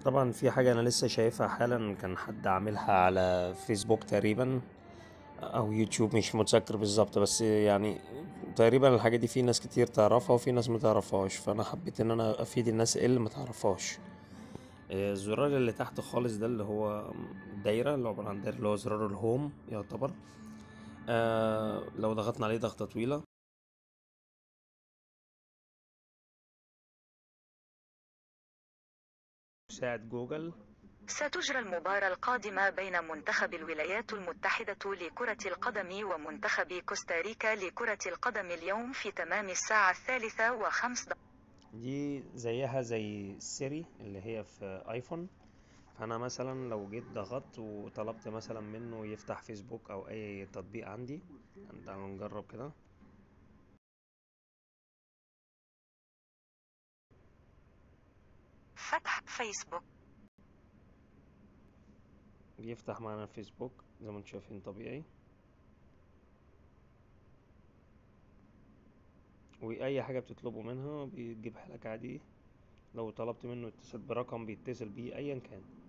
طبعا في حاجة أنا لسه شايفها حالا كان حد عاملها على فيسبوك تقريبا أو يوتيوب مش متذكر بالظبط بس يعني تقريبا الحاجة دي في ناس كتير تعرفها وفي ناس متعرفهاش فأنا حبيت إن أنا أفيد الناس اللي متعرفهاش آه، الزرار اللي تحت خالص ده اللي هو دايرة اللي هو عبارة عن دايرة اللي هو زرار الهوم يعتبر آه لو ضغطنا عليه ضغطة طويلة مساعد جوجل ستجرى المباراة القادمة بين منتخب الولايات المتحدة لكرة القدم ومنتخب كوستاريكا لكرة القدم اليوم في تمام الساعة الثالثة وخمس دقائق دي زيها زي سيري اللي هي في ايفون فانا مثلا لو جيت ضغطت وطلبت مثلا منه يفتح فيسبوك او اي تطبيق عندي تعالوا نجرب كده فتح فيسبوك بيفتح معانا الفيسبوك زي ما انتم شايفين طبيعي واي حاجه بتطلبوا منها بيجيبها لك عادي لو طلبت منه يتصل برقم بيتصل بيه ايا كان